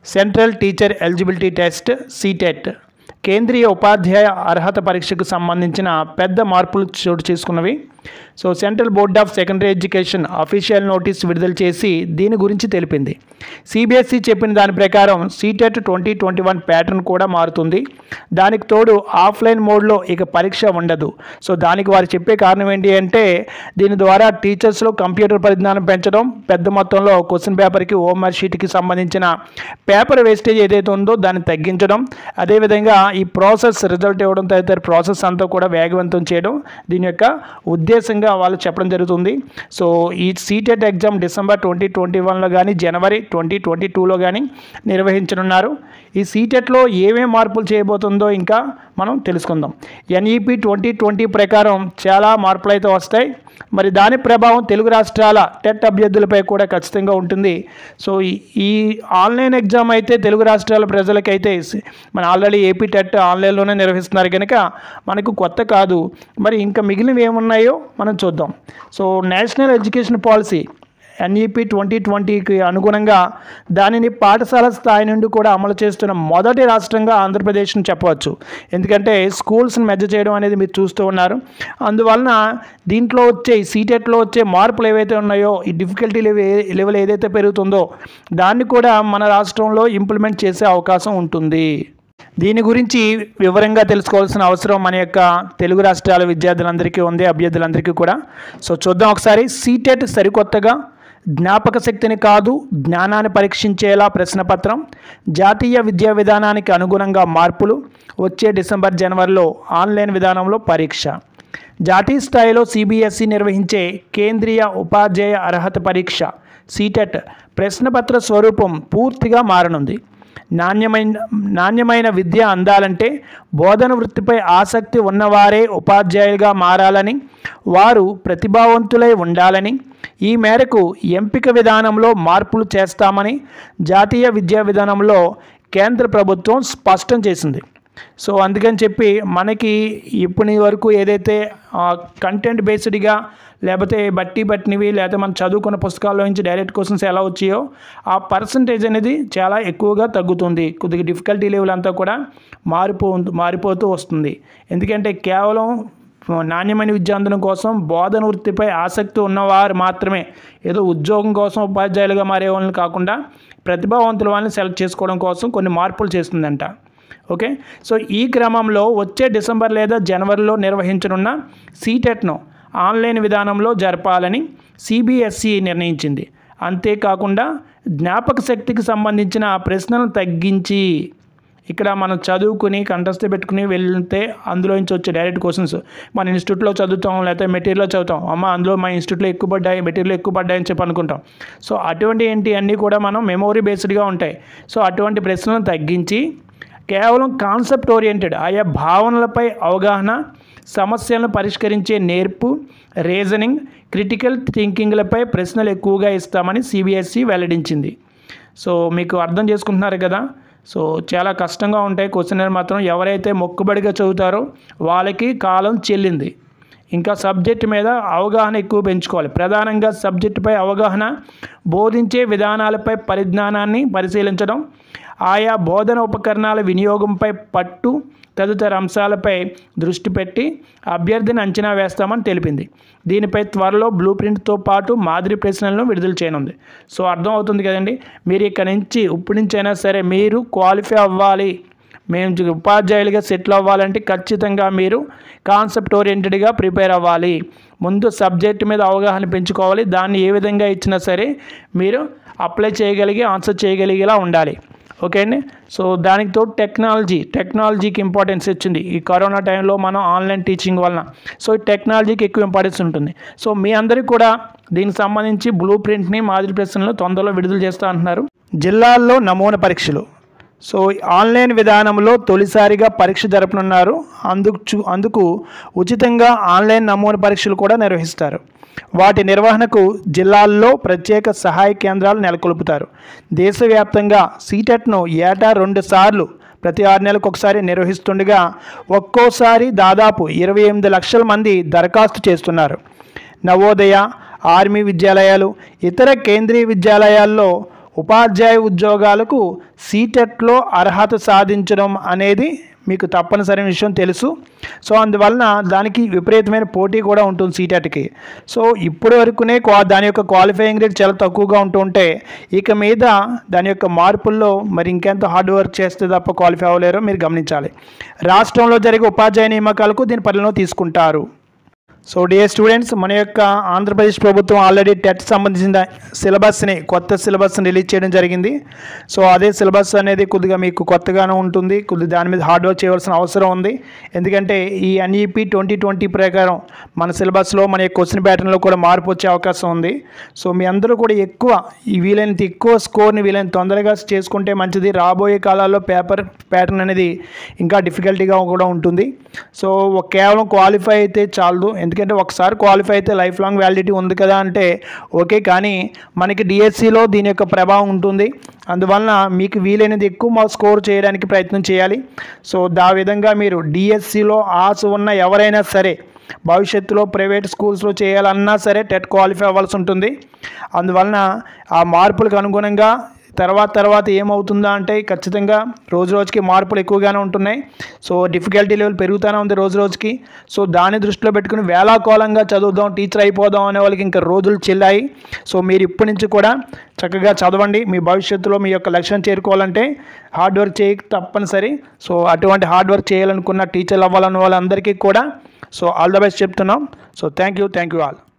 central teacher eligibility test CTET కేంద్రీయ ఉపాధ్యాయ అర్హత పరీక్షకు సంబంధించిన పెద్ద మార్పులు చోటు చేసుకున్నవి so central board of secondary education official notice విడుదల చేసి దీని గురించి తెలిపింది సిబిఎస్ఈ చెప్పిన దాని ప్రకారం CTET twenty twenty one pattern కూడా మారుతుంది దానికి తోడు ఆఫ్లైన్ మోడ్లో ఇక పరీక్ష ఉండదు సో దానికి వారు చెప్పే కారణం ఏంటి అంటే దీని ద్వారా టీచర్స్లో కంప్యూటర్ పరిజ్ఞానం పెంచడం పెద్ద మొత్తంలో క్వశ్చన్ పేపర్కి హోంవర్క్ షీట్కి సంబంధించిన పేపర్ వేస్టేజ్ ఏదైతే ఉందో దాన్ని తగ్గించడం అదేవిధంగా ఈ ప్రాసెస్ రిజల్ట్ ఇవ్వడం తదితర ప్రాసెస్ అంతా కూడా వేగవంతం చేయడం దీని యొక్క ఉద్దేశంగా వాళ్ళు చెప్పడం జరుగుతుంది సో ఈ CTET exam December twenty twenty వన్లో కానీ జనవరి ట్వంటీ ట్వంటీ టూలో కానీ నిర్వహించనున్నారు ఈ సీటెట్లో ఏమేం మార్పులు చేయబోతుందో ఇంకా మనం తెలుసుకుందాం ఎన్ఈపి ట్వంటీ ట్వంటీ ప్రకారం చాలా మార్పులు అయితే వస్తాయి మరి దాని ప్రభావం తెలుగు రాష్ట్రాల టెట్ అభ్యర్థులపై కూడా ఖచ్చితంగా ఉంటుంది సో ఈ- ఈ ఆన్లైన్ ఎగ్జామ్ అయితే తెలుగు రాష్ట్రాల ప్రజలకైతే సి- మన ఆల్రెడీ ఏపీ టెట్ ఆన్లైన్లోనే నిర్వహిస్తున్నారు కనుక మనకు కొత్త కాదు మరి ఇంకా మిగిలినవి ఏమున్నాయో మనం చూద్దాం so national education policy NEP twenty ట్వంటీకి అనుగుణంగా దానిని పాఠశాల స్థాయి నుండి కూడా అమలు చేస్తున్న మొదటి రాష్ట్రంగా ఆంధ్రప్రదేశ్ని చెప్పవచ్చు ఎందుకంటే స్కూల్స్ని మెజర్ చేయడం అనేది మీరు చూస్తూ ఉన్నారు అందువలన దీంట్లో వచ్చే ఈ సీటెట్లో వచ్చే మార్పులు ఏవైతే ఉన్నాయో ఈ డిఫికల్టీ లెవెల్ ఏదైతే పెరుగుతుందో దాన్ని కూడా మన రాష్ట్రంలో ఇంప్లిమెంట్ చేసే అవకాశం ఉంటుంది దీని గురించి వివరంగా తెలుసుకోవాల్సిన అవసరం మన యొక్క తెలుగు రాష్ట్రాల విద్యార్థులందరికీ ఉంది అభ్యర్థులందరికీ కూడా సో చూద్దాం ఒకసారి సీటెట్ సరికొత్తగా జ్ఞాపక శక్తిని కాదు జ్ఞానాన్ని పరీక్షించేలా ప్రశ్నపత్రం జాతీయ విద్యా విధానానికి అనుగుణంగా మార్పులు వచ్చే డిసెంబర్ జనవరిలో ఆన్లైన్ విధానంలో పరీక్ష జాతీయ స్థాయిలో సిబిఎస్ఈ నిర్వహించే కేంద్రీయ ఉపాధ్యాయ అర్హత పరీక్ష సీటెట్ ప్రశ్నపత్ర స్వరూపం పూర్తిగా మారనుంది నాణ్యమైన నాణ్యమైన విద్య అందాలంటే బోధన వృత్తిపై ఆసక్తి ఉన్నవారే ఉపాధ్యాయులుగా మారాలని వారు ప్రతిభావంతులై ఉండాలని ఈ మేరకు ఎంపిక విధానంలో మార్పులు చేస్తామని జాతీయ విద్యా విధానంలో కేంద్ర ప్రభుత్వం స్పష్టం చేసింది సో అందుకని చెప్పి మనకి ఇప్పటి వరకు ఏదైతే కంటెంట్ బేస్డ్గా లేకపోతే బట్టి బట్టినవి లేకపోతే మనం చదువుకున్న పుస్తకాల్లో నుంచి డైరెక్ట్ క్వశ్చన్స్ ఎలా వచ్చాయో ఆ పర్సంటేజ్ అనేది చాలా ఎక్కువగా తగ్గుతుంది కొద్దిగా డిఫికల్టీ లెవెల్ అంతా కూడా మారిపో మారిపోతూ వస్తుంది ఎందుకంటే కేవలం నాణ్యమైన విద్య అందడం కోసం బోధన వృత్తిపై ఆసక్తి ఉన్నవారు మాత్రమే ఏదో ఉద్యోగం కోసం ఉపాధ్యాయులుగా మారే వాళ్ళని కాకుండా ప్రతిభావంతుల వాళ్ళని సెలెక్ట్ చేసుకోవడం కోసం కొన్ని మార్పులు చేస్తుందంట ఓకే సో ఈ క్రమంలో వచ్చే డిసెంబర్ లేదా జనవరిలో నిర్వహించనున్న సీటెట్ను ఆన్లైన్ విధానంలో జరపాలని సిబిఎస్ఈ నిర్ణయించింది అంతేకాకుండా జ్ఞాపక శక్తికి సంబంధించిన ప్రశ్నలను తగ్గించి ఇక్కడ మనం చదువుకుని కంఠస్థ పెట్టుకుని వెళ్తే అందులో నుంచి వచ్చే డైరెక్ట్ క్వశ్చన్స్ మన ఇన్స్టిట్యూట్లో చదువుతాం లేకపోతే మెటీరియల్లో చదువుతాం అమ్మ అందులో మా ఇన్స్టిట్యూట్లో ఎక్కువ పడ్డాయి మెటీరియల్ ఎక్కువ పడ్డాయి అని చెప్పి అనుకుంటాం సో అటువంటి ఏంటి అన్నీ కూడా మనం మెమోరీ బేస్డ్గా ఉంటాయి సో అటువంటి ప్రశ్నలను తగ్గించి కేవలం కాన్సెప్ట్ ఓరియంటెడ్ ఆయా భావనలపై అవగాహన సమస్యలను పరిష్కరించే నేర్పు రీజనింగ్ క్రిటికల్ థింకింగ్లపై ప్రశ్నలు ఎక్కువగా ఇస్తామని సిబిఎస్ఈ వెల్లడించింది సో మీకు అర్థం చేసుకుంటున్నారు కదా సో చాలా కష్టంగా ఉంటాయి క్వశ్చన్ మాత్రం ఎవరైతే మొక్కుబడిగా చదువుతారో వాళ్ళకి కాలం చెల్లింది ఇంకా సబ్జెక్ట్ మీద అవగాహన ఎక్కువ పెంచుకోవాలి ప్రధానంగా సబ్జెక్టుపై అవగాహన బోధించే విధానాలపై పరిజ్ఞానాన్ని పరిశీలించడం ఆయా బోధన ఉపకరణాల వినియోగంపై పట్టు తదితర అంశాలపై దృష్టి పెట్టి అభ్యర్థిని అంచనా వేస్తామని తెలిపింది దీనిపై త్వరలో బ్లూ ప్రింట్తో పాటు మాదిరి ప్రశ్నలను విడుదల చేయనుంది సో అర్థం అవుతుంది కదండి మీరు ఇక్కడ నుంచి ఇప్పటి నుంచి అయినా సరే మీరు క్వాలిఫై అవ్వాలి మేము ఉపాధ్యాయులుగా సెటిల్ అవ్వాలంటే ఖచ్చితంగా మీరు కాన్సెప్ట్ ఓరియంటెడ్గా ప్రిపేర్ అవ్వాలి ముందు సబ్జెక్ట్ మీద అవగాహన పెంచుకోవాలి దాన్ని ఏ విధంగా ఇచ్చినా సరే మీరు అప్లై చేయగలిగి ఆన్సర్ చేయగలిగేలా ఉండాలి ఓకే అండి సో దానికి తోడు టెక్నాలజీ టెక్నాలజీకి ఇంపార్టెన్స్ ఇచ్చింది ఈ కరోనా టైంలో మనం ఆన్లైన్ టీచింగ్ వలన సో ఈ టెక్నాలజీకి ఎక్కువ ఇంపార్టెన్స్ ఉంటుంది సో మీ అందరికీ కూడా దీనికి సంబంధించి బ్లూ ప్రింట్ని మాదిరి ప్రశ్నలు తొందరలో విడుదల చేస్తా అంటున్నారు జిల్లాల్లో నమూనా పరీక్షలు సో ఆన్లైన్ విధానంలో తొలిసారిగా పరీక్ష జరపనున్నారు అందుకు చు- అందుకు ఉచితంగా ఆన్లైన్ నమూనా పరీక్షలు కూడా నిర్వహిస్తారు వాటి నిర్వహణకు జిల్లాల్లో ప్రత్యేక సహాయ కేంద్రాలు నెలకొల్పుతారు దేశవ్యాప్తంగా సీటెట్ను ఏటా రెండు సార్లు ప్రతి ఆరు నెలలకు ఒకసారి నిర్వహిస్తుండగా ఒక్కోసారి దాదాపు ఇరవై ఎనిమిది లక్షల మంది దరఖాస్తు చేస్తున్నారు నవోదయ ఆర్మీ విద్యాలయాలు ఇతర కేంద్రీయ విద్యాలయాల్లో ఉపాధ్యాయ ఉద్యోగాలకు సీటెట్లో అర్హత సాధించడం అనేది మీకు తప్పనిసరి విషయం తెలుసు సో అందువలన దానికి విపరీతమైన పోటీ కూడా ఉంటుంది సీటెట్కి సో ఇప్పటి వరకునే క్వా దాని యొక్క క్వాలిఫైయింగ్ రేట్ చాలా తక్కువగా ఉంటుంటే ఇక మీద దాని యొక్క మార్పుల్లో మరి ఇంకెంత హార్డ్ వర్క్ చేస్తే తప్ప క్వాలిఫై అవ్వలేరో మీరు గమనించాలి రాష్ట్రంలో జరిగే ఉపాధ్యాయ నియామకాలకు దీని పరిగణలో తీసుకుంటారు సో డియర్ స్టూడెంట్స్ మన యొక్క ఆంధ్రప్రదేశ్ ప్రభుత్వం ఆల్రెడీ టెట్ సంబంధించిన సిలబస్ని కొత్త సిలబస్ని రిలీజ్ చేయడం జరిగింది సో అదే సిలబస్ అనేది కొద్దిగా మీకు కొత్తగానే ఉంటుంది కొద్దిగా దాని మీద హార్డ్ వర్క్ చేయవలసిన అవసరం ఉంది ఎందుకంటే ఈ ఎన్ఈపి ట్వంటీ ట్వంటీ ప్రకారం మన సిలబస్లో మన యొక్క క్వశ్చన్ ప్యాటర్న్లో కూడా మార్పు వచ్చే అవకాశం ఉంది సో మీ అందరూ కూడా ఎక్కువ ఈ వీలైనంత ఎక్కువ స్కోర్ని వీలైనంత తొందరగా చేసుకుంటే మంచిది రాబోయే కాలాల్లో పేపర్ ప్యాటర్న్ అనేది ఇంకా డిఫికల్టీగా కూడా ఉంటుంది సో ఒక కేవలం క్వాలిఫై అయితే చాలదు ఎందుకంటే ఒకసారి క్వాలిఫై అయితే లైఫ్ లాంగ్ వ్యాలిడిటీ ఉంది కదా అంటే ఓకే కానీ మనకి డిఎస్సిలో దీని యొక్క ప్రభావం ఉంటుంది అందువలన మీకు వీలైనది ఎక్కువ మా స్కోర్ చేయడానికి ప్రయత్నం చేయాలి సో దా విధంగా మీరు డిఎస్సిలో ఆశ ఉన్న ఎవరైనా సరే భవిష్యత్తులో ప్రైవేట్ స్కూల్స్లో చేయాలన్నా సరే టెట్ క్వాలిఫై అవ్వాల్సి ఉంటుంది అందువలన ఆ మార్పులకు అనుగుణంగా తర్వాత తర్వాత ఏమవుతుందా అంటే ఖచ్చితంగా రోజు రోజుకి మార్పులు ఎక్కువగానే ఉంటున్నాయి సో డిఫికల్టీ లెవెల్ పెరుగుతూనే ఉంది రోజు రోజుకి సో దాన్ని దృష్టిలో పెట్టుకుని వేలాకోలంగా చదువుదాం టీచర్ అయిపోదాం అనే వాళ్ళకి ఇంకా రోజులు చెల్లాయి సో మీరు ఇప్పటి నుంచి కూడా చక్కగా చదవండి మీ భవిష్యత్తులో మీ యొక్క లక్ష్యం చేరుకోవాలంటే హార్డ్ వర్క్ చేయ తప్పనిసరి సో అటువంటి హార్డ్ వర్క్ చేయాలనుకున్న టీచర్లు అవ్వాలన్న వాళ్ళందరికీ కూడా సో ఆల్ ద బెస్ట్ చెప్తున్నాం so thank you thank you all